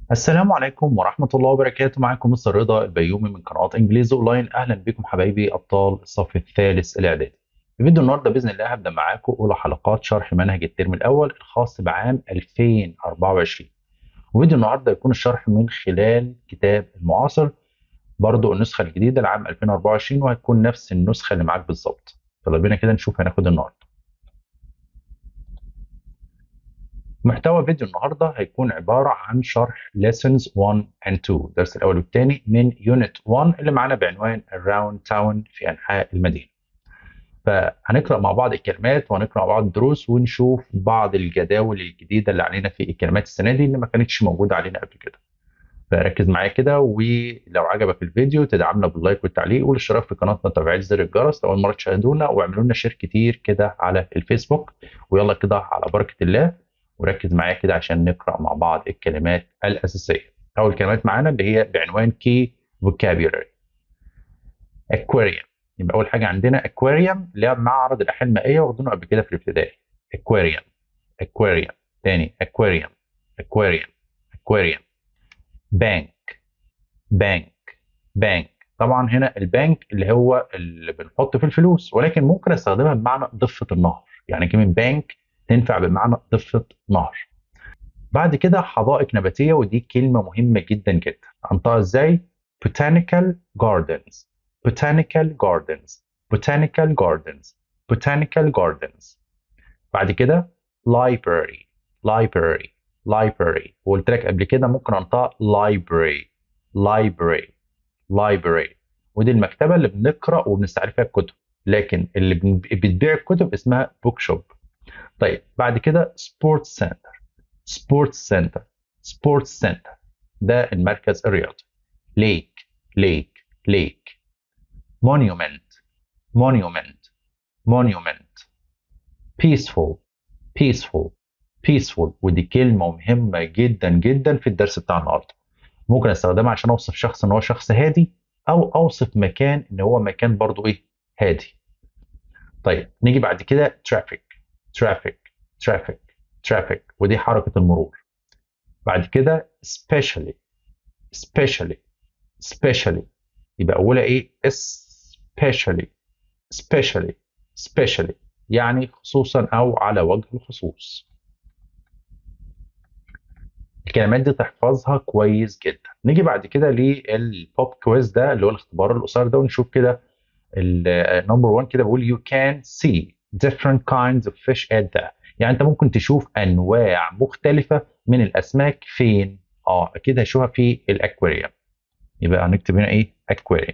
السلام عليكم ورحمة الله وبركاته معكم مستر رضا البيومي من قناة انجليزي اونلاين اهلا بكم حبايبي ابطال الصف الثالث الاعدادي. في فيديو النهارده باذن الله هبدا معاكم اولى حلقات شرح منهج الترم الاول الخاص بعام 2024. وفيديو النهارده يكون الشرح من خلال كتاب المعاصر برضو النسخة الجديدة لعام 2024 وهتكون نفس النسخة اللي معاك بالظبط. يلا بينا كده نشوف هناخد النهارده. محتوى فيديو النهارده هيكون عباره عن شرح lessons 1 and 2 الدرس الاول والثاني من يونت 1 اللي معانا بعنوان around town في انحاء المدينه. فهنقرا مع بعض الكلمات وهنقرا مع بعض الدروس ونشوف بعض الجداول الجديده اللي علينا في الكلمات السنه دي اللي ما كانتش موجوده علينا قبل كده. فركز معايا كده ولو عجبك الفيديو تدعمنا باللايك والتعليق والاشتراك في قناتنا وتفعيل زر الجرس لو اول مره تشاهدونا واعملوا لنا شير كتير كده على الفيسبوك ويلا كده على بركه الله وركز معايا كده عشان نقرا مع بعض الكلمات الاساسيه. اول كلمات معانا اللي هي بعنوان كي vocabulary. aquarium يبقى اول حاجه عندنا aquarium اللي هي معرض الاحياء المائيه واخدينه قبل كده في الابتدائي. aquarium aquarium تاني aquarium aquarium aquarium bank bank bank طبعا هنا البنك اللي هو اللي بنحط فيه الفلوس ولكن ممكن استخدمها بمعنى ضفه النهر يعني كلمه بانك تنفع بمعنى ضفة نهر بعد كده حدائق نباتية ودي كلمة مهمة جدا جدا أنطقها إزاي؟ botanical gardens botanical gardens botanical gardens botanical gardens بعد كده library library library وقلت لك قبل كده ممكن أنطقها library library library ودي المكتبة اللي بنقرأ وبنستعرف فيها الكتب لكن اللي بتبيع الكتب اسمها بوك شوب طيب بعد كده سبورتس سنتر سبورتس سنتر سبورتس سنتر ده المركز الرياضي ليك ليك ليك مونيومنت مونيومنت مونيومنت peaceful peaceful peaceful ودي كلمة مهمة جدا جدا في الدرس بتاع النهارده ممكن استخدمها عشان اوصف شخص ان هو شخص هادي او اوصف مكان ان هو مكان برضو ايه هادي طيب نيجي بعد كده traffic traffic traffic traffic ودي حركة المرور بعد كده especially especially especially يبقى أولها إيه especially especially especially يعني خصوصا أو على وجه الخصوص الكلمات دي تحفظها كويس جدا نيجي بعد كده للبوب كويز ده اللي هو الاختبار القصير ده ونشوف كده النمبر 1 كده بيقول you can see different kinds of fish at the يعني انت ممكن تشوف انواع مختلفه من الاسماك فين اه اكيد هشوفها في الاكواريوم يبقى هنكتب هنا ايه aquarium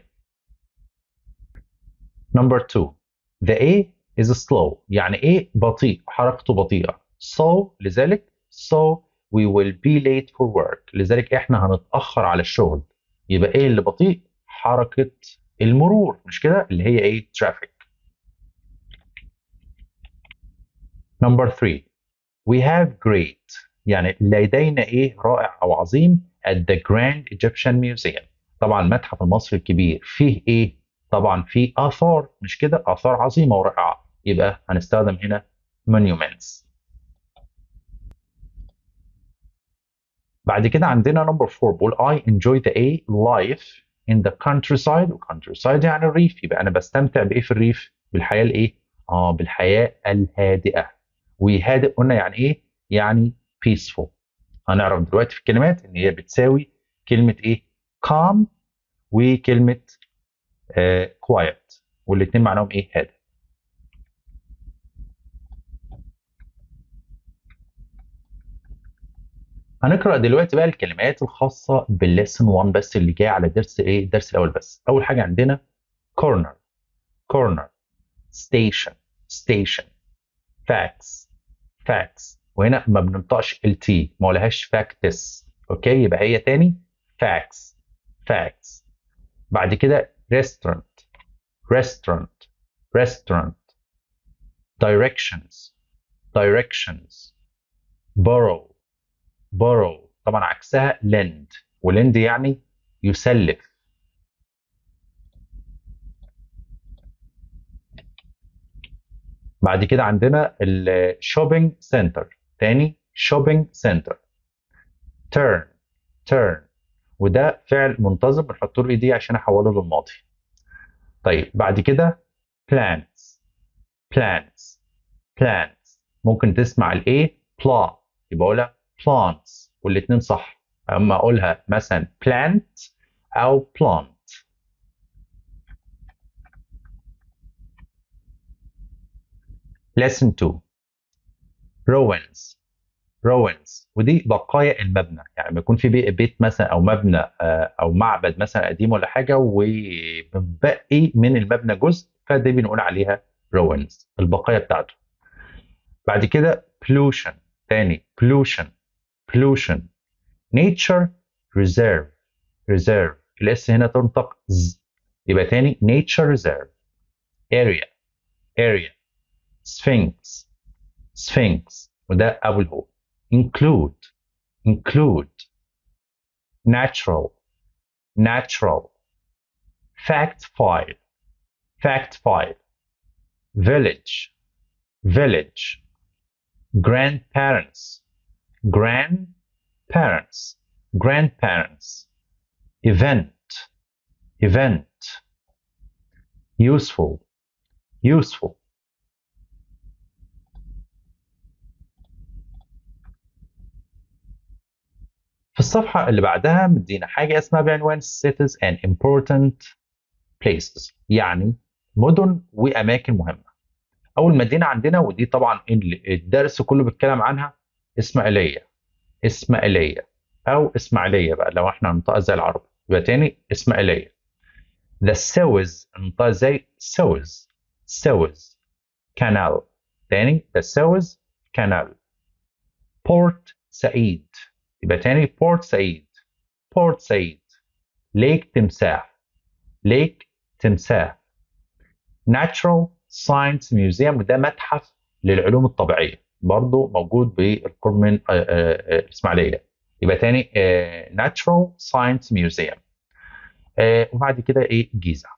number 2 the A is slow يعني ايه بطيء حركته بطيئه so لذلك so we will be late for work لذلك احنا هنتاخر على الشغل يبقى ايه اللي بطيء حركه المرور مش كده اللي هي ايه traffic Number three, we have great يعني لدينا ايه رائع او عظيم at the Grand Egyptian Museum طبعا المتحف المصري الكبير فيه ايه طبعا فيه اثار مش كده اثار عظيمه ورائعه يبقى هنستخدم هنا monuments بعد كده عندنا نمبر 4 بقول I enjoy the A life in the countryside و countryside يعني الريف يبقى انا بستمتع بايه في الريف بالحياه الايه اه بالحياه الهادئه وهادئ قلنا يعني ايه؟ يعني peaceful. هنعرف دلوقتي في الكلمات ان هي بتساوي كلمه ايه؟ calm وكلمه آه quiet والاثنين معناهم ايه؟ هادئ. هنقرا دلوقتي بقى الكلمات الخاصه بالليسن 1 بس اللي جاي على درس ايه؟ الدرس الاول بس. اول حاجه عندنا corner corner station station facts facts وهنا ما بننطقش ال T ما لهاش facts اوكي يبقى هي تاني facts facts بعد كده restaurant restaurant restaurant directions directions borrow borrow طبعا عكسها lend ولند يعني يسلف بعد كده عندنا الشوبينج سنتر تاني شوبينج سنتر turn turn وده فعل منتظم بنحط له ايديه عشان احوله للماضي طيب بعد كده plants plants plants ممكن تسمع الايه plant يبقى اقولها plants والاثنين صح اما اقولها مثلا plant او plant lesson 2 ruins ruins ودي بقايا المبنى يعني لما يكون في بيت مثلا او مبنى او معبد مثلا قديم ولا حاجه ومبقي من المبنى جزء فدي بنقول عليها ruins البقايا بتاعته بعد كده pollution تاني pollution pollution nature reserve reserve الاس هنا تنطق ز يبقى تاني nature reserve area area sphinx sphinx وده أبو الهول include include natural natural fact file fact file village village grandparents grandparents grandparents event event useful useful في الصفحة اللي بعدها مدينا حاجة اسمها بعنوان cities and important places يعني مدن وأماكن مهمة. أول مدينة عندنا ودي طبعا الدرس كله بيتكلم عنها إسماعيلية. إسماعيلية أو إسماعيلية بقى لو إحنا ننطقها زي العرب. يبقى تاني إسماعيلية. The Suez ننطقها زي Suez. Suez. Canal. تاني The Suez Canal. Port سعيد. يبقى تاني بورت سعيد بورت سعيد ليك تمساح ليك تمساح Natural Science Museum وده متحف للعلوم الطبيعية برضه موجود بالقرب من الإسماعيلية يبقى تاني Natural Science Museum وبعد كده ايه جيزة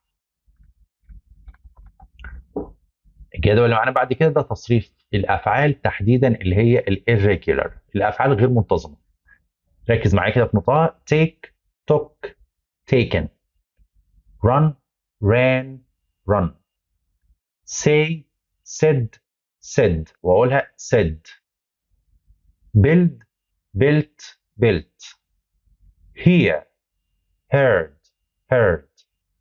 الجدول اللي معانا بعد كده ده تصريف الافعال تحديدا اللي هي الirregular الافعال غير منتظمه ركز معايا كده في نقطة take took taken run ran run say said said واقولها said build built built hear heard heard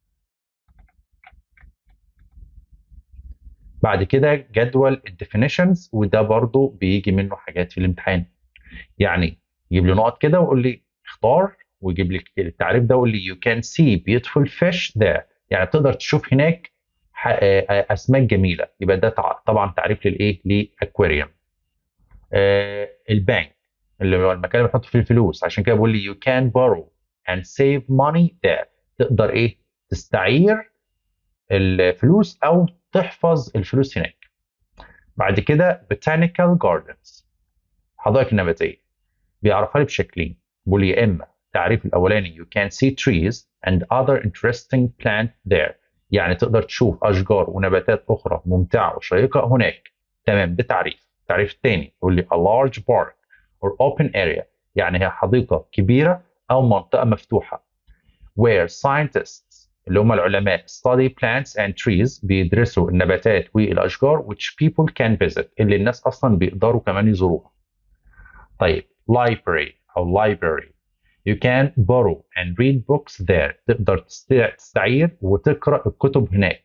بعد كده جدول الديفينيشنز وده برضو بيجي منه حاجات في الامتحان يعني يجيب لي نقط كده ويقول لي اختار ويجيب لي التعريف ده ويقول لي you can see beautiful fish there يعني تقدر تشوف هناك اسماك جميله يبقى ده طبعا تعريف للايه لاكواريوم آه البنك اللي هو المكان اللي بنحط فيه الفلوس عشان كده بقول لي you can borrow and save money there تقدر ايه تستعير الفلوس او تحفظ الفلوس هناك بعد كده botanical gardens حدائق نباتيه بيعرفها لي بشكلين بيقول لي يا اما التعريف الاولاني you can see trees and other interesting plant there يعني تقدر تشوف اشجار ونباتات اخرى ممتعه وشيقه هناك تمام ده تعريف التعريف الثاني يقول لي a large park or open area يعني هي حديقه كبيره او منطقه مفتوحه where scientists اللي هم العلماء study plants and trees بيدرسوا النباتات والاشجار which people can visit اللي الناس اصلا بيقدروا كمان يزوروها طيب library أو library. You can borrow and read books there. تقدر تستعير وتقرأ الكتب هناك.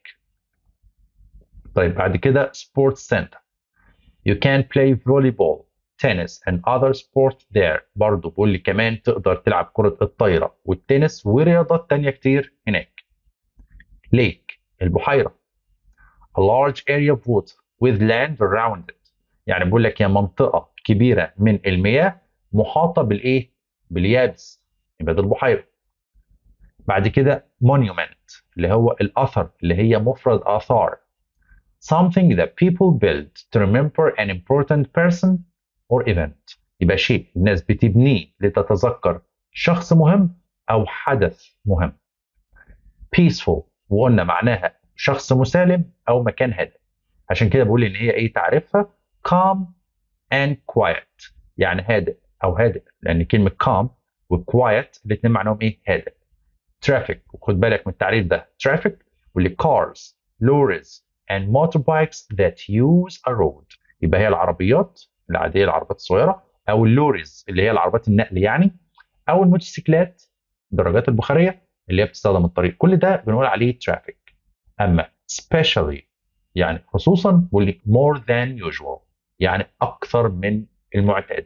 طيب بعد كده sports center. You can play volleyball, tennis and other sports there. برضه بقول لي كمان تقدر تلعب كرة الطايرة والتنس ورياضات تانية كتير هناك. lake البحيرة. A large area of water with land around it. يعني بقول لك هي منطقة كبيرة من المياه محاطة بالإيه؟ باليابس يبقى ده البحيرة. بعد كده monument اللي هو الأثر اللي هي مفرد آثار. Something that people build to remember an important person or event. يبقى شيء الناس بتبنيه لتتذكر شخص مهم أو حدث مهم. Peaceful وقلنا معناها شخص مسالم أو مكان هادئ. عشان كده بقول إن هي إيه تعرفها calm and quiet يعني هادئ او هادئ لان كلمه calm وquiet الاثنين معناهم ايه هادئ traffic وخد بالك من التعريف ده traffic واللي cars lorries and motorbikes that use a road يبقى هي العربيات العاديه العربيات الصغيره او اللوريز اللي هي العربيات النقل يعني او الموتوسيكلات الدراجات البخاريه اللي هي بتستخدم الطريق كل ده بنقول عليه traffic اما especially يعني خصوصا واللي more than usual يعني اكثر من المعتاد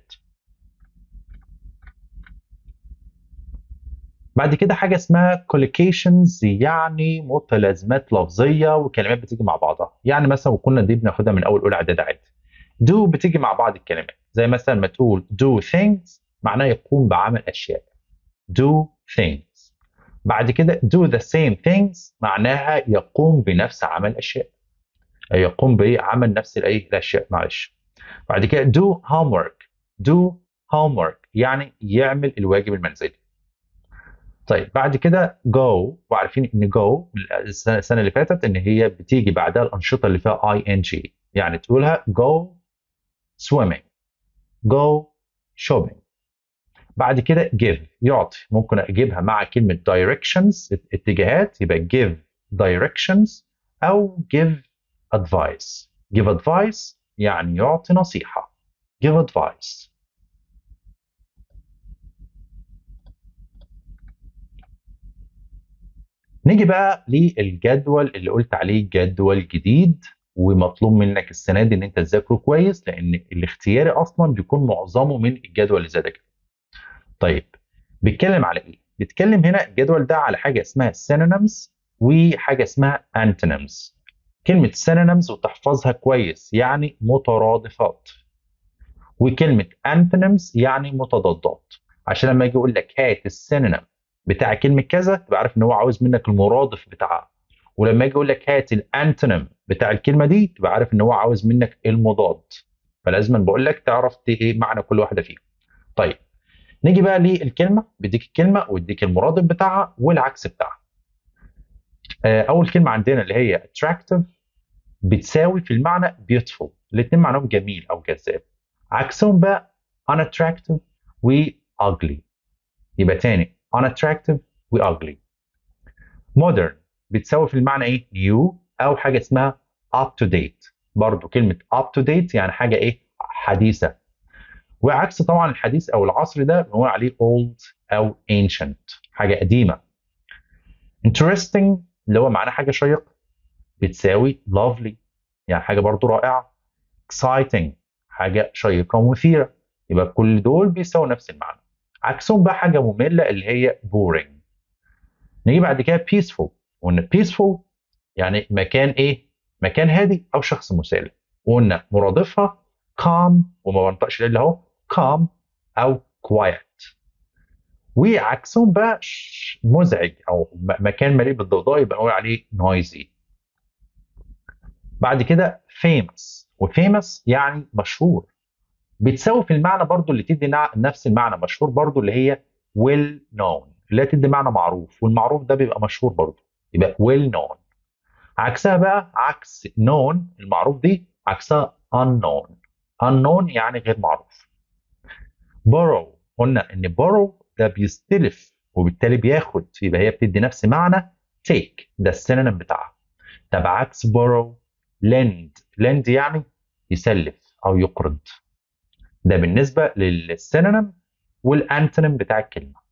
بعد كده حاجة اسمها collocations يعني متلازمات لفظية وكلمات بتيجي مع بعضها يعني مثلا وكنا دي بناخدها من أول أولى إعداد عادي do بتيجي مع بعض الكلمات زي مثلا ما تقول do things معناه يقوم بعمل أشياء do things بعد كده do the same things معناها يقوم بنفس عمل أشياء يقوم بعمل نفس الأي الأشياء معلش بعد كده do homework do homework يعني يعمل الواجب المنزلي طيب بعد كده go وعارفين ان go السنه اللي فاتت ان هي بتيجي بعدها الانشطه اللي فيها اي ان جي يعني تقولها go swimming go shopping بعد كده give يعطي ممكن اجيبها مع كلمه directions اتجاهات يبقى give directions او give advice give advice يعني يعطي نصيحه give advice نيجي بقى للجدول اللي قلت عليه جدول جديد ومطلوب منك السنه دي ان انت تذاكره كويس لان الاختياري اصلا بيكون معظمه من الجدول اللي زي ده كده. طيب بيتكلم على ايه؟ بيتكلم هنا الجدول ده على حاجه اسمها synonyms وحاجه اسمها antonyms. كلمه synonyms وتحفظها كويس يعني مترادفات. وكلمه antonyms يعني متضادات. عشان لما يجي يقول لك هات السينونيم بتاع كلمه كذا تبقى عارف ان هو عاوز منك المرادف بتاعها ولما يجي يقول لك هات الانتونيم بتاع الكلمه دي تبقى عارف ان هو عاوز منك المضاد فلازم بقول لك تعرف ايه معنى كل واحده فيهم طيب نيجي بقى للكلمه بيديك الكلمه ويديك المرادف بتاعها والعكس بتاعها اول كلمه عندنا اللي هي attractive بتساوي في المعنى beautiful الاثنين معناهم جميل او جذاب عكسهم بقى unattractive و ugly يبقى تاني unattractive و ugly modern بتساوي في المعنى ايه new او حاجه اسمها up to date برضو كلمه up to date يعني حاجه ايه حديثه وعكس طبعا الحديث او العصر ده بنقول عليه old او ancient حاجه قديمه interesting اللي هو معناه حاجه شيقه بتساوي lovely يعني حاجه برضو رائعه exciting حاجه شيقه ومثيره يبقى كل دول بيساووا نفس المعنى عكسهم بقى حاجه ممله اللي هي boring نيجي بعد كده peaceful وقلنا peaceful يعني مكان ايه مكان هادي او شخص مسالم وقلنا مرادفها calm وما بنطقش الا اهو calm او quiet وعكسهم بقى مزعج او مكان مليء بالضوضاء يبقى نقول عليه noisy بعد كده famous وفيمس يعني مشهور بتساوي في المعنى برضو اللي تدي نفس المعنى مشهور برضو اللي هي well known اللي هي تدي معنى معروف والمعروف ده بيبقى مشهور برضو يبقى well known عكسها بقى عكس known المعروف دي عكسها unknown unknown يعني غير معروف borrow قلنا ان borrow ده بيستلف وبالتالي بياخد يبقى هي بتدي نفس معنى take ده السينونيم بتاعها طب عكس borrow lend lend يعني يسلف او يقرض ده بالنسبه للسينونيم والانتونيم بتاع الكلمه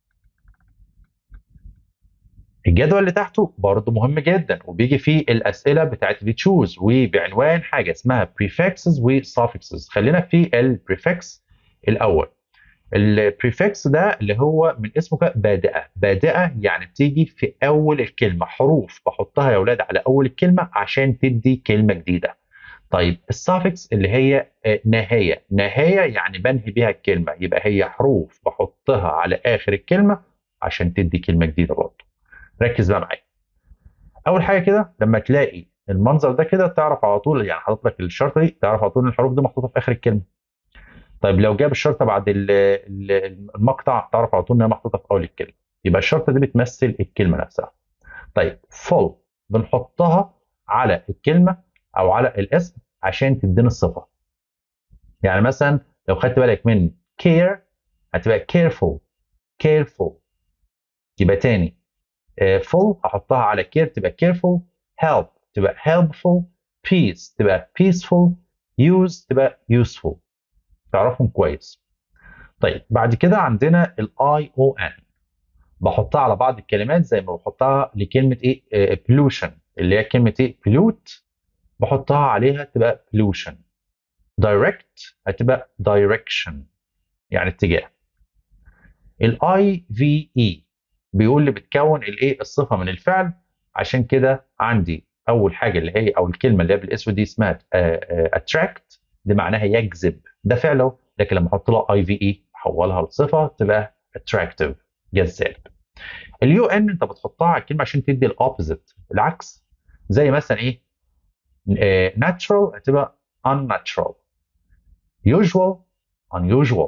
الجدول اللي تحته برضه مهم جدا وبيجي فيه الاسئله بتاعت اللي تشوز وبعنوان حاجه اسمها prefixes و suffixes خلينا في البريفكس الاول البريفكس ده اللي هو من اسمه كده بادئه بادئه يعني بتيجي في اول الكلمه حروف بحطها يا اولاد على اول الكلمه عشان تدي كلمه جديده طيب السافكس اللي هي نهايه نهايه يعني بنهي بيها الكلمه يبقى هي حروف بحطها على اخر الكلمه عشان تدي كلمه جديده برضه ركز بقى معايا اول حاجه كده لما تلاقي المنظر ده كده تعرف على طول يعني حاطط لك الشرطه دي تعرف على طول ان الحروف دي محطوطه في اخر الكلمه طيب لو جاب الشرطه بعد المقطع تعرف على طول انها محطوطه في اول الكلمه يبقى الشرطه دي بتمثل الكلمه نفسها طيب فول بنحطها على الكلمه او على الاسم عشان تدينا الصفه يعني مثلا لو خدت بالك من care هتبقى careful careful يبقى تاني uh, full هحطها على care تبقى careful help تبقى helpful peace تبقى peaceful use تبقى useful تعرفهم كويس طيب بعد كده عندنا ال I O N بحطها على بعض الكلمات زي ما بحطها لكلمة ايه uh, pollution اللي هي كلمة ايه pollute بحطها عليها تبقى pollution direct هتبقى direction يعني اتجاه الاي في اي بيقول لي بتكون الايه الصفه من الفعل عشان كده عندي اول حاجه اللي هي او الكلمه اللي هي بالاسود دي اسمها اتراكت دي معناها يجذب ده فعله لكن لما احط لها اي في اي احولها لصفه تبقى attractive جذاب اليو ان انت بتحطها على الكلمه عشان تدي الاوبوزيت العكس زي مثلا ايه natural هتبقى unnatural usual unusual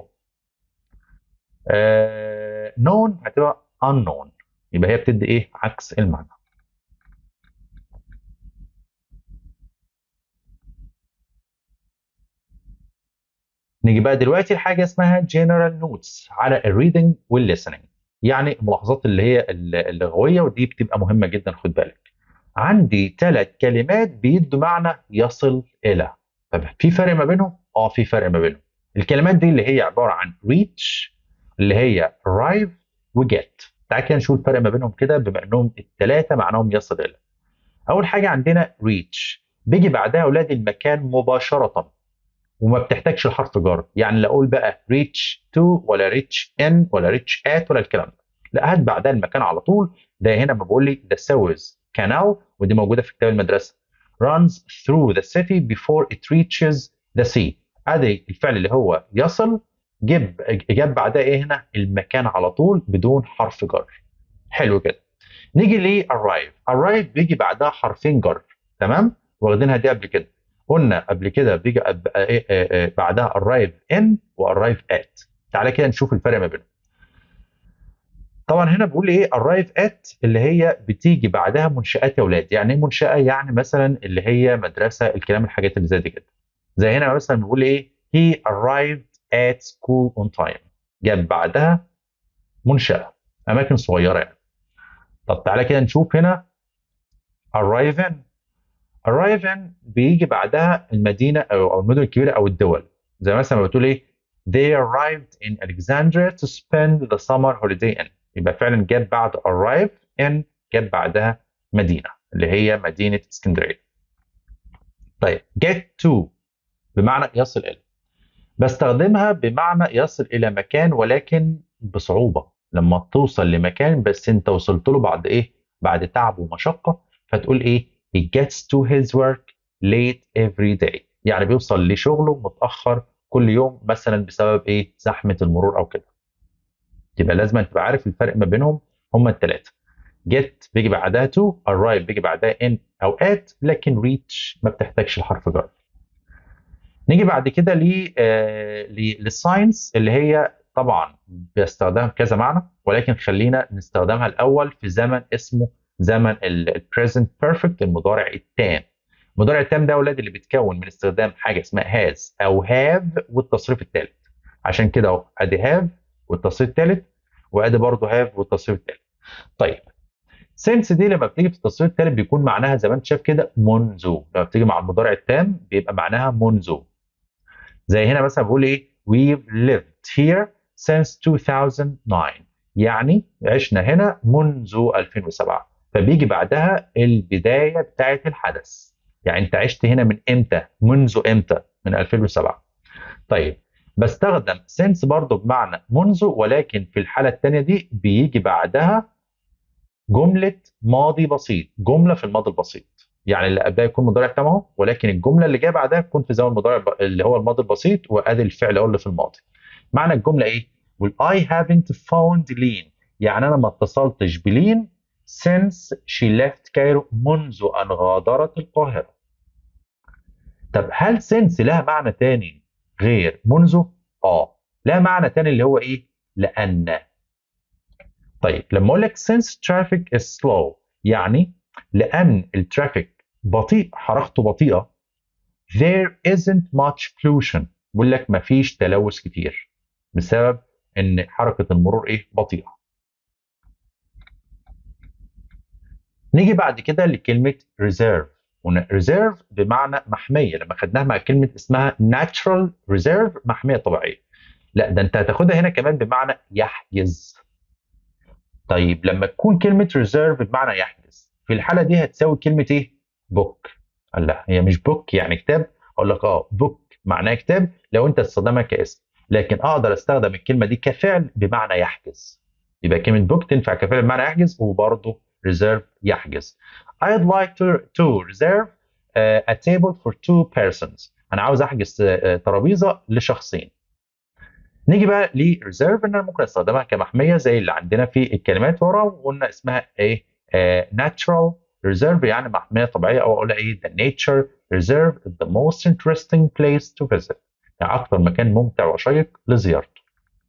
uh, known هتبقى unknown يبقى هي بتدي ايه عكس المعنى نيجي بقى دلوقتي لحاجه اسمها general notes على الريدنج والlistening يعني الملاحظات اللي هي اللغويه ودي بتبقى مهمه جدا خد بالك عندي ثلاث كلمات بيدوا معنى يصل الى طب في فرق ما بينهم اه في فرق ما بينهم الكلمات دي اللي هي عباره عن reach اللي هي arrive وجيت تعال كده نشوف الفرق ما بينهم كده بما انهم الثلاثه معناهم يصل الى اول حاجه عندنا reach بيجي بعدها اولاد المكان مباشره وما بتحتاجش حرف جر يعني لا اقول بقى reach to ولا reach in ولا reach at ولا الكلام ده لا هات بعدها المكان على طول ده هنا ما بقول لي the Suez Canal ودي موجوده في كتاب المدرسه runs through the city before it reaches the sea ادي الفعل اللي هو يصل جيب جاب بعدها ايه هنا المكان على طول بدون حرف جر حلو كده نيجي ل arrive arrive بيجي بعدها حرفين جر تمام واخدينها دي قبل كده قلنا قبل كده بيجي بعدها arrive in و arrive at تعالى كده نشوف الفرق ما بينهم طبعا هنا بقول ايه arrive at اللي هي بتيجي بعدها منشآت يا اولاد يعني ايه منشأة يعني مثلا اللي هي مدرسة الكلام الحاجات اللي زي دي كده زي هنا مثلا بيقول ايه he arrived at school on time جاب بعدها منشأة أماكن صغيرة يعني طب تعالى كده نشوف هنا arrive in arrive in بيجي بعدها المدينة أو المدن الكبيرة أو الدول زي مثلا ما بتقول إيه they arrived in Alexandria to spend the summer holiday in يبقى فعلا جاب بعد arrive in جاب بعدها مدينة اللي هي مدينة اسكندرية طيب get to بمعنى يصل إلى بستخدمها بمعنى يصل إلى مكان ولكن بصعوبة لما توصل لمكان بس أنت وصلت له بعد إيه؟ بعد تعب ومشقة فتقول إيه؟ he gets to his work late every day يعني بيوصل لشغله متأخر كل يوم مثلا بسبب إيه؟ زحمة المرور أو كده يبقى لازم تبقى عارف الفرق ما بينهم هما الثلاثة get بيجي بعدها to arrive بيجي بعدها in أو at لكن reach ما بتحتاجش الحرف جر نيجي بعد كده ل للساينس اللي هي طبعا بيستخدمها بكذا معنى ولكن خلينا نستخدمها الاول في زمن اسمه زمن البريزنت بيرفكت المضارع التام المضارع التام ده اولاد اللي بيتكون من استخدام حاجه اسمها هاز او هاف والتصريف الثالث عشان كده اهو ادي هاف والتصريف الثالث وادي برضه هاف والتصريف الثالث طيب سينس دي لما بتيجي في التصريف الثالث بيكون معناها زي ما انت شايف كده منذ لما بتيجي مع المضارع التام بيبقى معناها منذ زي هنا مثلا بقول ايه we've lived here since 2009 يعني عشنا هنا منذ 2007 فبيجي بعدها البدايه بتاعه الحدث يعني انت عشت هنا من امتى منذ امتى من 2007 طيب بستخدم since برضه بمعنى منذ ولكن في الحاله الثانيه دي بيجي بعدها جمله ماضي بسيط جمله في الماضي البسيط يعني اللي قبلها يكون مضارع تام اهو ولكن الجمله اللي جايه بعدها تكون في زمن المضارع اللي هو الماضي البسيط وادي الفعل اهو اللي في الماضي. معنى الجمله ايه؟ well I haven't found لين يعني انا ما اتصلتش بلين since she left كايرو منذ ان غادرت القاهره. طب هل since لها معنى تاني غير منذ؟ اه لها معنى تاني اللي هو ايه؟ لان. طيب لما اقول لك since traffic is slow يعني لان الترافيك بطيء حركته بطيئه there isn't much pollution بيقول لك مفيش تلوث كتير بسبب ان حركه المرور ايه بطيئه نيجي بعد كده لكلمه ريزيرف ريزيرف بمعنى محميه لما خدناها مع كلمه اسمها ناتشرال ريزيرف محميه طبيعيه لا ده انت هتاخدها هنا كمان بمعنى يحجز طيب لما تكون كلمه ريزيرف بمعنى يحجز في الحاله دي هتساوي كلمه ايه بوك قال لا هي مش بوك يعني كتاب اقول لك اه بوك معناه كتاب لو انت تستخدمها كاسم لكن اقدر استخدم الكلمه دي كفعل بمعنى يحجز يبقى كلمه بوك تنفع كفعل بمعنى يحجز وبرضه reserve يحجز I'd like to, to reserve uh, a table for two persons انا عاوز احجز uh, ترابيزه لشخصين نيجي بقى ل reserve ان انا ممكن استخدمها كمحميه زي اللي عندنا في الكلمات ورا وقلنا اسمها ايه uh, natural reserve يعني محميه طبيعيه او اقول ايه the nature reserve is the most interesting place to visit يعني اكثر مكان ممتع وشيق لزيارته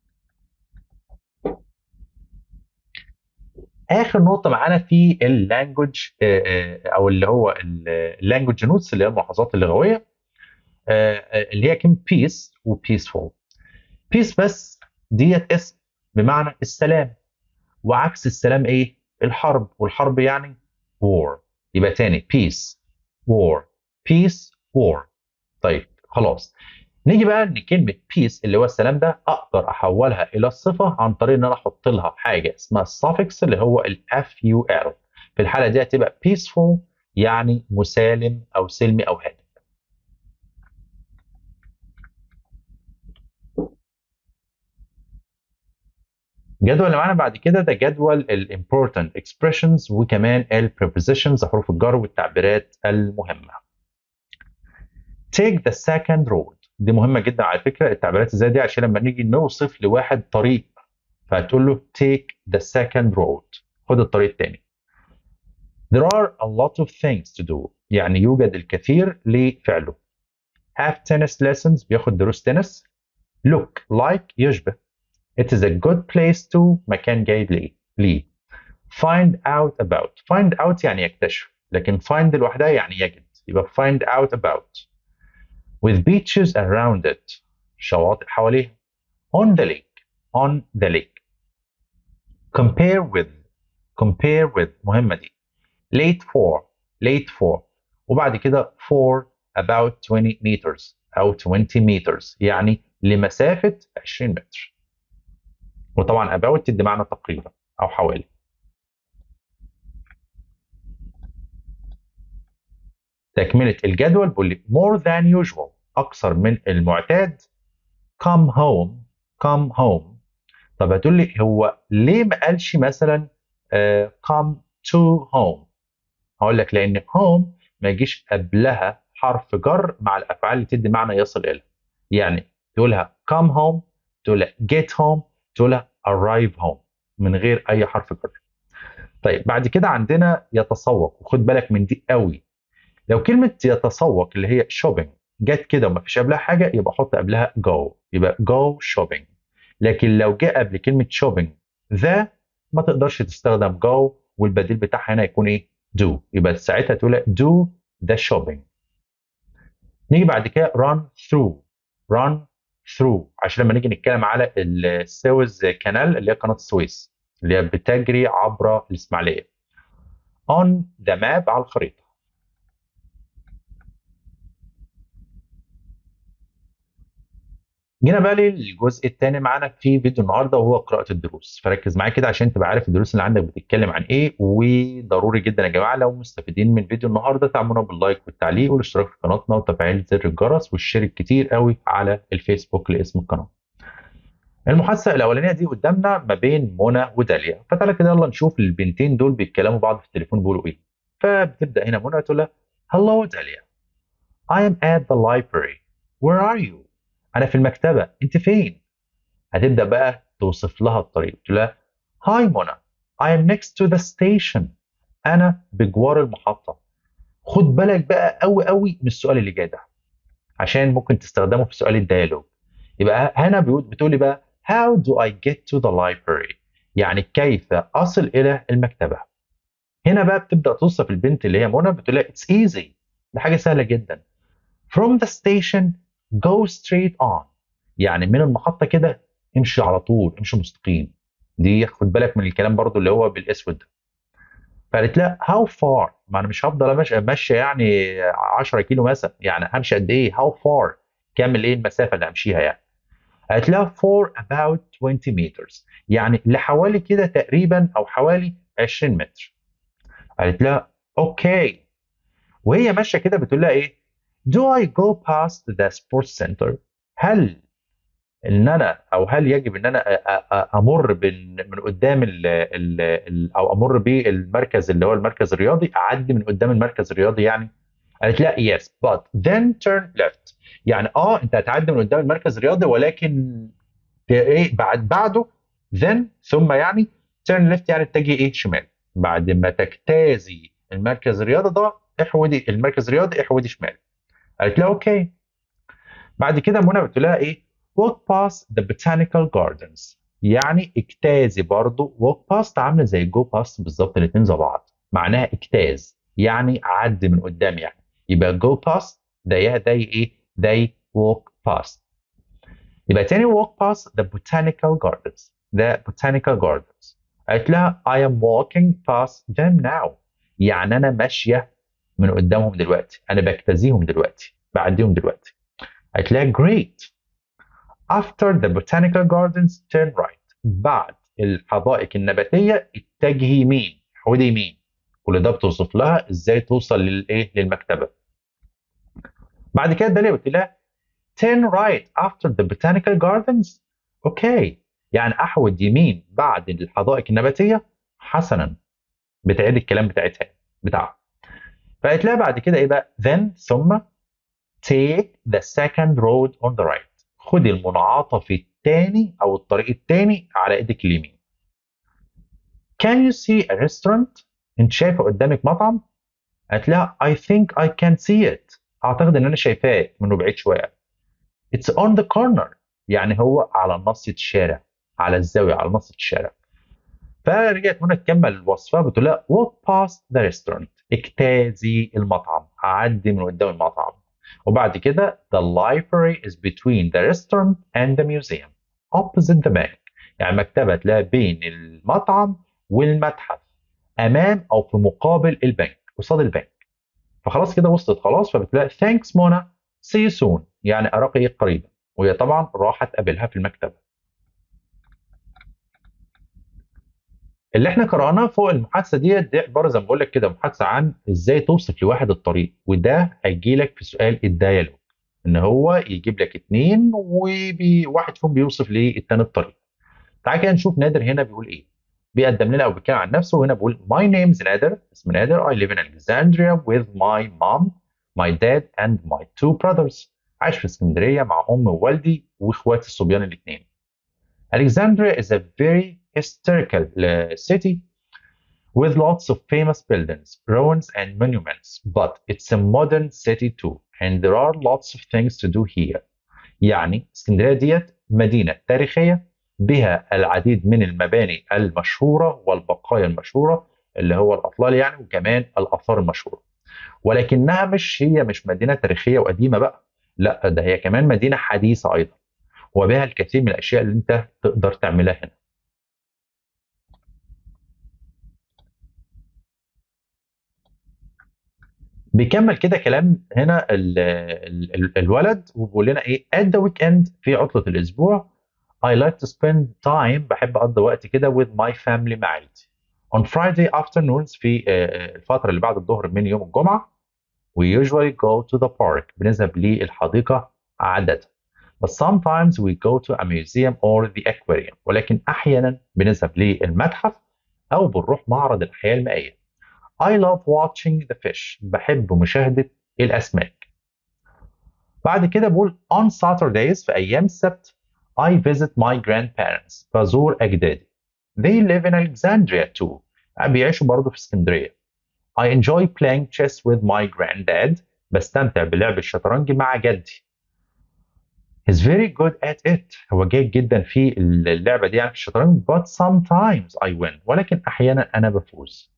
اخر نقطه معانا في اللانجوج او اللي هو اللانجوج نوتس اللي هي الملاحظات اللغويه اللي هي كلمه بيس وبيسفول بيس بس ديت اسم بمعنى السلام وعكس السلام ايه الحرب والحرب يعني war يبقى تاني peace war peace war طيب خلاص نيجي بقى ان كلمه peace اللي هو السلام ده اقدر احولها الى الصفه عن طريق ان انا احط لها حاجه اسمها السفكس اللي هو الاف يو ال في الحاله دي هتبقى peaceful يعني مسالم او سلمي او هادئ الجدول اللي معانا بعد كده ده جدول ال important expressions وكمان ال prepositions حروف الجر والتعبيرات المهمة. Take the second road دي مهمة جدا على فكرة التعبيرات ازاي دي عشان لما نيجي نوصف لواحد طريق فهتقول له take the second road خد الطريق الثاني. There are a lot of things to do يعني يوجد الكثير لفعله. Have tennis lessons بياخد دروس تنس. Look like يشبه. It is a good place to مكان جيد ليه ليه find out about find out يعني يكتشف لكن find لوحدها يعني يجد يبقى find out about with beaches around it شواطئ حواليها on the lake on the lake compare with compare with مهمة دي late for late for وبعد كده for about 20 meters أو 20 meters يعني لمسافة 20 متر وطبعا about تدي معنى تقريبا او حوالي تكملة الجدول بيقول لي more than usual أكثر من المعتاد come home come home طب هتقول لي هو ليه ما قالش مثلا uh, come to home هقول لك لأن home ما يجيش قبلها حرف جر مع الأفعال اللي تدي معنى يصل إلى يعني تقولها come home تقولها get home تقولها arrive home من غير اي حرف جر طيب بعد كده عندنا يتسوق وخد بالك من دي قوي لو كلمه يتسوق اللي هي shopping جت كده وما فيش قبلها حاجه يبقى حط قبلها go يبقى go shopping لكن لو جاء قبل كلمه shopping ذا ما تقدرش تستخدم go والبديل بتاعها هنا يكون ايه do يبقى ساعتها تقول do the shopping نيجي بعد كده run through run through عشان لما نيجي نتكلم على السويس كانال اللي هي قناه السويس اللي هي بتجري عبر الاسماعيليه on the map على الخريطه جينا بقى للجزء الثاني معانا في فيديو النهارده وهو قراءه الدروس فركز معايا كده عشان تبقى عارف الدروس اللي عندك بتتكلم عن ايه وضروري جدا يا جماعه لو مستفيدين من فيديو النهارده تعملونا باللايك والتعليق والاشتراك في قناتنا وتفعيل زر الجرس والشير كتير قوي على الفيسبوك لاسم القناه المحادثه الاولانيه دي قدامنا ما بين منى وداليا فتعالى كده يلا نشوف البنتين دول بيتكلموا بعض في التليفون بيقولوا ايه فبتبدا هنا منى تقول لها Hello داليا I am at the library Where are you انا في المكتبه انت فين هتبدا بقى توصف لها الطريق تقول لها هاي منى I am next to the station انا بجوار المحطه خد بالك بقى قوي قوي من السؤال اللي جاي ده عشان ممكن تستخدمه في سؤال الديالوج يبقى هنا بيقول بتقول لي بقى how do I get to the library يعني كيف اصل الى المكتبه هنا بقى بتبدا توصف البنت اللي هي منى بتقول لها it's easy ده حاجه سهله جدا from the station go straight on يعني من المحطة كده امشي على طول امشي مستقيم دي خد بالك من الكلام برضو اللي هو بالاسود ده فقالت لا هاو فار ما انا مش هفضل امشي امشي يعني 10 كيلو مثلا يعني همشي قد ايه هاو فار كامل ايه المسافه اللي همشيها يعني قالت لها for about 20 meters يعني لحوالي كده تقريبا او حوالي 20 متر قالت لها اوكي وهي ماشيه كده بتقول لها ايه do I go past the sports center هل ان انا او هل يجب ان انا أ- أ- امر بال- من قدام ال ال ال او امر بالمركز اللي هو المركز الرياضي اعدي من قدام المركز الرياضي يعني قالت لا yes but then turn left يعني اه انت هتعدي من قدام المركز الرياضي ولكن ت- ايه بعد بعده then ثم يعني turn left يعني اتجه ايه شمال بعد ما تجتازي المركز الرياضي ده احودي المركز الرياضي احودي شمال قالت لها اوكي بعد كده منى بتقول لها ايه walk past the botanical gardens يعني اجتازي برضو walk past عامله زي go past بالظبط الاثنين زي بعض معناها اجتاز يعني عدي من قدام يعني يبقى go past ده يا ده ايه they walk past يبقى تاني walk past the botanical gardens the botanical gardens قالت لها I am walking past them now يعني انا ماشيه من قدامهم دلوقتي انا بجتازيهم دلوقتي بعديهم دلوقتي قالت لها great after the botanical gardens turn right بعد الحدائق النباتيه اتجهي يمين حودي يمين كل ده بتوصف لها ازاي توصل للايه للمكتبه بعد كده داليا قلت لها turn right after the botanical gardens اوكي يعني احود يمين بعد الحدائق النباتيه حسنا بتعيد الكلام بتاعتها بتاعها فقالت لها بعد كده ايه بقى then ثم take the second road on the right خدي المنعطف الثاني او الطريق الثاني على ايدك اليمين can you see a restaurant انت شايفه قدامك مطعم قالت لها I think I can see it اعتقد ان انا شايفاه منه بعيد شويه it's on the corner يعني هو على نص الشارع على الزاويه على نص الشارع فرجعت منى تكمل وصفها بتقول لها walk past the restaurant اجتازي المطعم عدي من قدام المطعم وبعد كده the library is between the restaurant and the museum opposite the bank يعني المكتبة تلاقي بين المطعم والمتحف أمام أو في مقابل البنك قصاد البنك فخلاص كده وصلت خلاص فبتلاقي thanks منى see you soon يعني أراك قريبا وهي طبعا راحت تقابلها في المكتبة اللي احنا قرأناه فوق المحادثة ديت دي عبارة زي ما بقول لك كده محادثة عن ازاي توصف لواحد الطريق وده هيجي لك في سؤال الديالوج ان هو يجيب لك اتنين وواحد فيهم بيوصف للتاني الطريق. تعال كده نشوف نادر هنا بيقول ايه. بيقدم لنا او بيتكلم عن نفسه وهنا بيقول My name is نادر اسم نادر I live in Alexandria with my mom my dad and my two brothers عايش في اسكندرية مع أمي ووالدي وإخواتي الصبيان الاثنين. Alexandria is a very historical uh, city with lots of famous buildings, ruins, and monuments, but it's a modern city too, and there are lots of things to do here. يعني اسكندرية ديت مدينة تاريخية بها العديد من المباني المشهورة والبقايا المشهورة اللي هو الأطلال يعني وكمان الآثار المشهورة. ولكنها مش هي مش مدينة تاريخية وقديمة بقى، لا ده هي كمان مدينة حديثة أيضا. وبها الكثير من الأشياء اللي أنت تقدر تعملها هنا. بيكمل كده كلام هنا ال ال ال الولد وبيقول لنا ايه at the weekend في عطلة الأسبوع I like to spend time بحب أقضي وقت كده with my family مع عيلتي. On Friday afternoons في آه، الفترة اللي بعد الظهر من يوم الجمعة we usually go to the park بنذهب للحديقة عادة. But sometimes we go to a museum or the aquarium ولكن أحيانا بنذهب للمتحف أو بنروح معرض الحياة المائية. I love watching the fish بحب مشاهدة الأسماك بعد كده بقول on Saturdays في أيام السبت I visit my grandparents بزور أجدادي They live in Alexandria too بيعيشوا برضه في اسكندرية I enjoy playing chess with my granddad بستمتع بلعب الشطرنج مع جدي He's very good at it هو جيد جدا في اللعبة دي يعني في الشطرنج but sometimes I win ولكن أحيانا أنا بفوز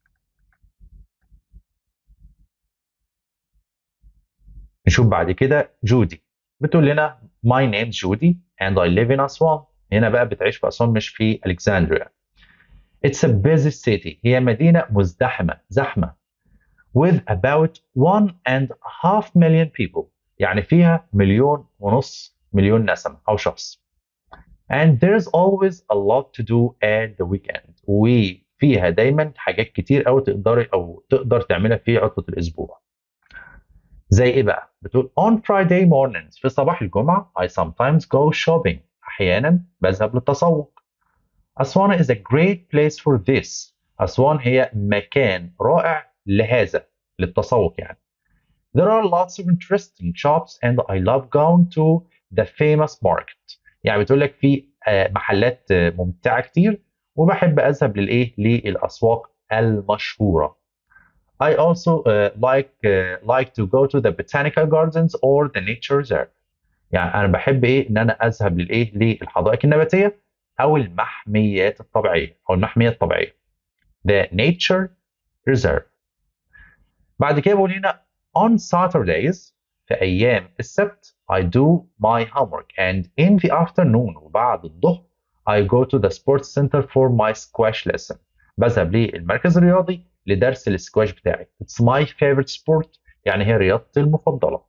نشوف بعد كده جودي بتقول لنا My name is Judy and I live in Aswan هنا بقى بتعيش في أسوان مش في ألكسندريا It's a busy city هي مدينة مزدحمة زحمة with about one and a half million people يعني فيها مليون ونص مليون نسمة أو شخص and there's always a lot to do at the weekend وفيها دايما حاجات كتير أوي تقدري أو تقدر تعملها في عطلة الأسبوع زي إيه بقى؟ بتقول on Friday mornings في صباح الجمعة I sometimes go shopping أحيانا بذهب للتسوق أسوان is a great place for this أسوان هي مكان رائع لهذا للتسوق يعني There are lots of interesting shops and I love going to the famous market يعني بتقول لك في محلات ممتعة كتير وبحب أذهب للإيه للأسواق المشهورة I also uh, like uh, like to go to the botanical gardens or the nature reserve يعني أنا بحب إيه إن أنا أذهب للإيه للحدائق النباتية أو المحميات الطبيعية أو المحمية الطبيعية the nature reserve بعد كده بقول هنا on Saturdays في أيام السبت I do my homework and in the afternoon وبعد الظهر I go to the sports center for my squash lesson بذهب للمركز الرياضي لدرس السكواش بتاعي It's my favorite sport يعني هي رياضتي المفضلة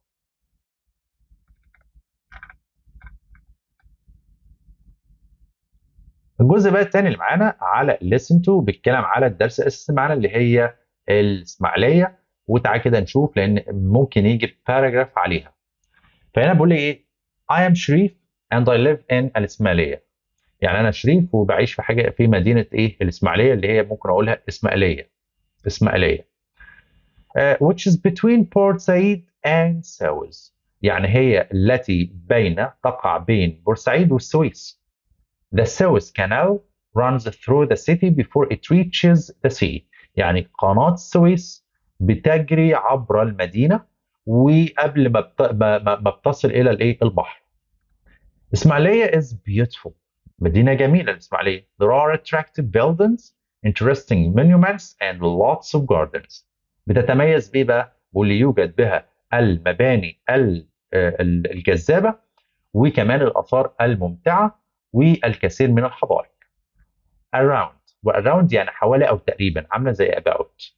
الجزء بقى الثاني اللي معانا على listen to بيتكلم على الدرس الاساسي معانا اللي هي الاسماعيليه وتعالى كده نشوف لان ممكن يجي باراجراف عليها فهنا بيقول لي ايه I am شريف and I live in الاسماعيليه يعني انا شريف وبعيش في حاجه في مدينه ايه الاسماعيليه اللي هي ممكن اقولها اسماعيليه اسماعيليه uh, which is between Port Said and Suez يعني هي التي بين تقع بين بورسعيد والسويس The Suez Canal runs through the city before it reaches the sea. يعني قناة السويس بتجري عبر المدينة وقبل ما بت... ما, ما بتصل إلى الإيه البحر. إسماعيلية is beautiful. مدينة جميلة الإسماعيلية. There are attractive buildings, interesting monuments and lots of gardens. بتتميز بإيه بقى؟ واللي يوجد بها المباني الجذابة وكمان الآثار الممتعة والكثير من الحدائق. Around وaround يعني حوالي أو تقريبا عاملة زي about.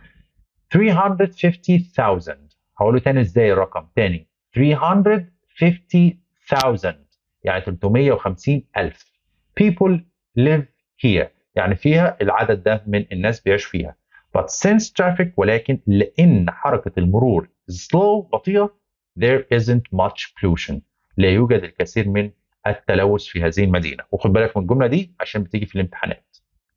350,000 هقوله تاني ازاي الرقم تاني 350,000 يعني 350 ألف people live here يعني فيها العدد ده من الناس بيعيش فيها but since traffic ولكن لأن حركة المرور slow بطيئة there isn't much pollution لا يوجد الكثير من التلوث في هذه المدينة وخد بالك من الجملة دي عشان بتيجي في الامتحانات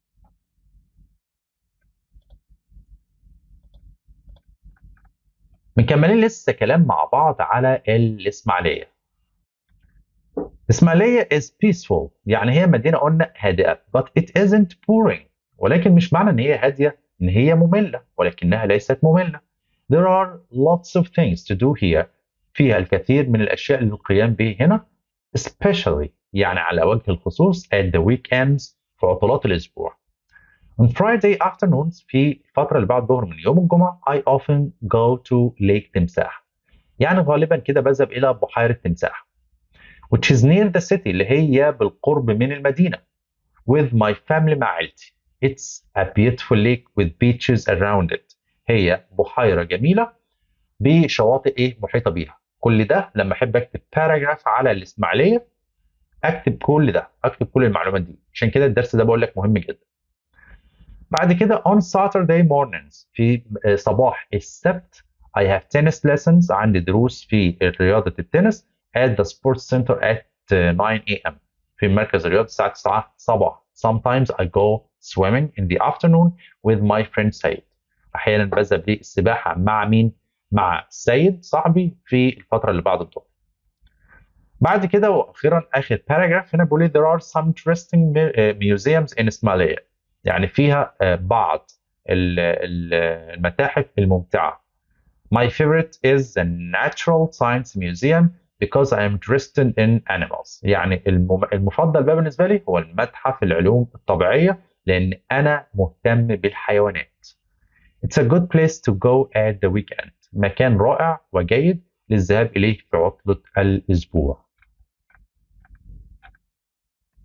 مكملين لسه كلام مع بعض على الإسماعيلية إسماعيلية is peaceful يعني هي مدينة قلنا هادئة but it isn't boring ولكن مش معنى إن هي هادية إن هي مملة ولكنها ليست مملة there are lots of things to do here فيها الكثير من الأشياء للقيام به هنا especially يعني على وجه الخصوص at the weekends في عطلات الأسبوع. On Friday afternoons في الفترة اللي بعد الظهر من يوم الجمعة I often go to Lake تمساح. يعني غالبا كده بذهب إلى بحيرة تمساح. Which is near the city اللي هي بالقرب من المدينة. With my family مع عيلتي. It's a beautiful lake with beaches around it. هي بحيرة جميلة بشواطئ إيه محيطة بيها. كل ده لما احب اكتب باراجراف على الاسماعيليه اكتب كل ده اكتب كل المعلومات دي عشان كده الدرس ده بقول لك مهم جدا بعد كده on Saturday mornings في صباح السبت I have tennis lessons عندي دروس في رياضة التنس at the sports center at 9 a.m. في مركز الرياضة الساعة 9 صباح sometimes I go swimming in the afternoon with my friend سيد أحيانا بذهب للسباحة مع مين؟ مع سيد صاحبي في الفترة اللي بعد الظهر. بعد كده واخيرا اخر باراجراف هنا بيقول لي there are some interesting museums in Ismailia يعني فيها بعض المتاحف الممتعة. My favorite is the Natural Science Museum because I am interested in animals. يعني المفضل بقى بالنسبة لي هو المتحف العلوم الطبيعية لأن أنا مهتم بالحيوانات. It's a good place to go at the weekend. مكان رائع وجيد للذهاب إليه في عطلة الأسبوع.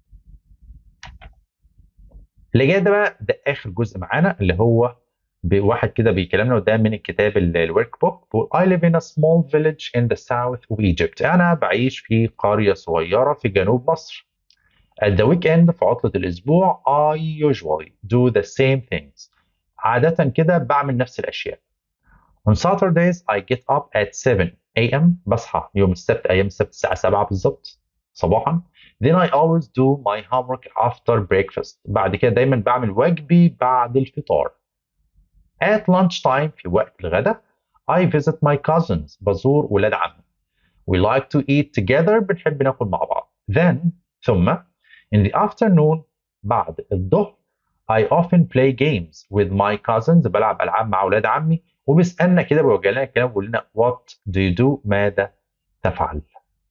اللي جاي ده بقى ده اخر جزء معانا اللي هو واحد كده بيكلمنا وده من الكتاب الورك بوك بيقول I live in a small village in the south of Egypt أنا بعيش في قرية صغيرة في جنوب مصر At the weekend في عطلة الأسبوع I usually do the same things عادة كده بعمل نفس الأشياء On Saturdays I get up at 7 a.m. بصحى يوم السبت أيام السبت الساعة 7 بالظبط صباحا Then I always do my homework after breakfast بعد كده دايما بعمل واجبي بعد الفطار At lunchtime في وقت الغداء I visit my cousins بزور ولاد عمي We like to eat together بنحب ناكل مع بعض Then ثم In the afternoon بعد الظهر I often play games with my cousins بلعب ألعاب مع أولاد عمي وبيسألنا كده بيوجه لنا كلام بيقول لنا what do you do ماذا تفعل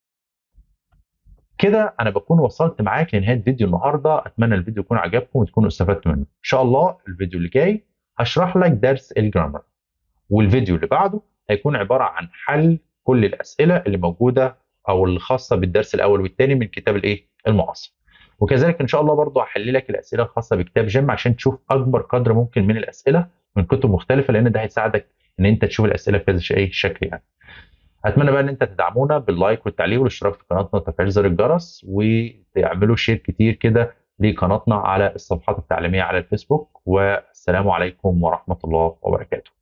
كده انا بكون وصلت معاك لنهايه فيديو النهارده اتمنى الفيديو يكون عجبكم وتكونوا استفدتوا منه ان شاء الله الفيديو اللي جاي هشرح لك درس الجرامر والفيديو اللي بعده هيكون عباره عن حل كل الاسئله اللي موجوده او الخاصه بالدرس الاول والثاني من كتاب الايه المعاصر وكذلك ان شاء الله برضه هحل لك الاسئله الخاصه بكتاب جيم عشان تشوف اكبر قدر ممكن من الاسئله من كتب مختلفه لان ده هيساعدك ان انت تشوف الاسئله بكذا شكل يعني اتمنى بقى ان انت تدعمونا باللايك والتعليق والاشتراك في قناتنا وتفعيل زر الجرس وتعملوا شير كتير كده لقناتنا على الصفحات التعليميه على الفيسبوك والسلام عليكم ورحمه الله وبركاته